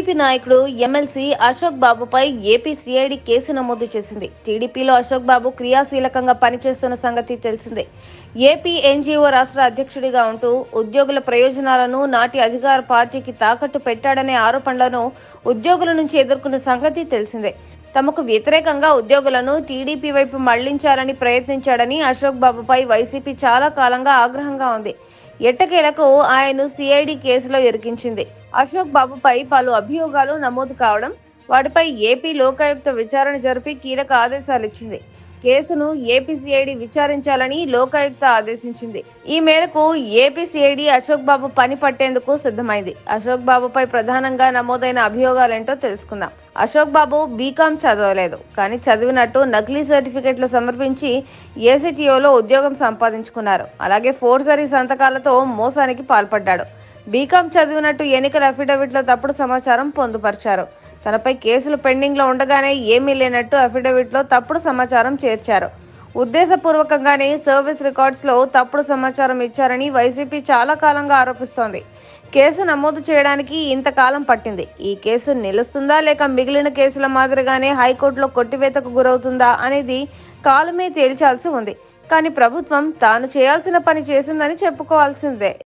TDP నాయకుడు MLC Ashok బాబుపై AP CID కేసు నమోదు చేసింది టీడీపీలో అశోక్ బాబు క్రియాశీలకంగా పనిచేస్తున్న సంగతి తెలిసిందే ఏపీ ఎన్జీఓ రాష్ట్ర అధ్యక్షుడిగా ఉంటూ ఉద్యోగుల ప్రయోజనాలను నాటి అధికార పార్టీకి తాకట్టు పెట్టాడనే ఆరోపణలను ఉద్యోగుల నుంచి ఎదుర్కొన్న సంగతి తెలిసిందే తమకు వ్యతిరేకంగా ఉద్యోగులను టీడీపీ వైపు మళ్లించాలని ప్రయత్నించాడని అశోక్ బాబుపై వైసీపీ చాలా కాలంగా ఆగ్రహంగా ఉంది ఎట్టకేలకు ఆయన్ను సిఐడి కేసులో ఇరికించింది అశోక్ బాబుపై పలు అభియోగాలు నమోదు కావడం వాటిపై ఏపీ లోకాయుక్త విచారణ జరిపి కీలక ఆదేశాలు ఇచ్చింది కేసును ఏపీ సిఐడి విచారించాలని లోకాయుక్త ఆదేశించింది ఈ మేరకు ఏపీ సిఐడి అశోక్ బాబు పని పట్టేందుకు సిద్ధమైంది అశోక్ బాబుపై ప్రధానంగా నమోదైన అభియోగాలేంటో తెలుసుకుందాం అశోక్ బాబు బీకామ్ చదవలేదు కానీ చదివినట్టు నకిలీ సర్టిఫికెట్లు సమర్పించి ఏసీటీఓలో ఉద్యోగం సంపాదించుకున్నారు అలాగే ఫోర్జరీ సంతకాలతో మోసానికి పాల్పడ్డాడు బీకామ్ చదివినట్టు ఎన్నికల అఫిడవిట్లో తప్పుడు సమాచారం పొందుపరిచారు తనపై కేసులు పెండింగ్లో ఉండగానే ఏమీ లేనట్టు అఫిడవిట్లో తప్పుడు సమాచారం చేర్చారు ఉద్దేశపూర్వకంగానే సర్వీస్ రికార్డ్స్లో తప్పుడు సమాచారం ఇచ్చారని వైసీపీ చాలా కాలంగా ఆరోపిస్తోంది కేసు నమోదు చేయడానికి ఇంతకాలం పట్టింది ఈ కేసు నిలుస్తుందా లేక మిగిలిన కేసుల మాదిరిగానే హైకోర్టులో కొట్టివేతకు గురవుతుందా అనేది కాలమే తేల్చాల్సి ఉంది కానీ ప్రభుత్వం తాను చేయాల్సిన పని చేసిందని చెప్పుకోవాల్సిందే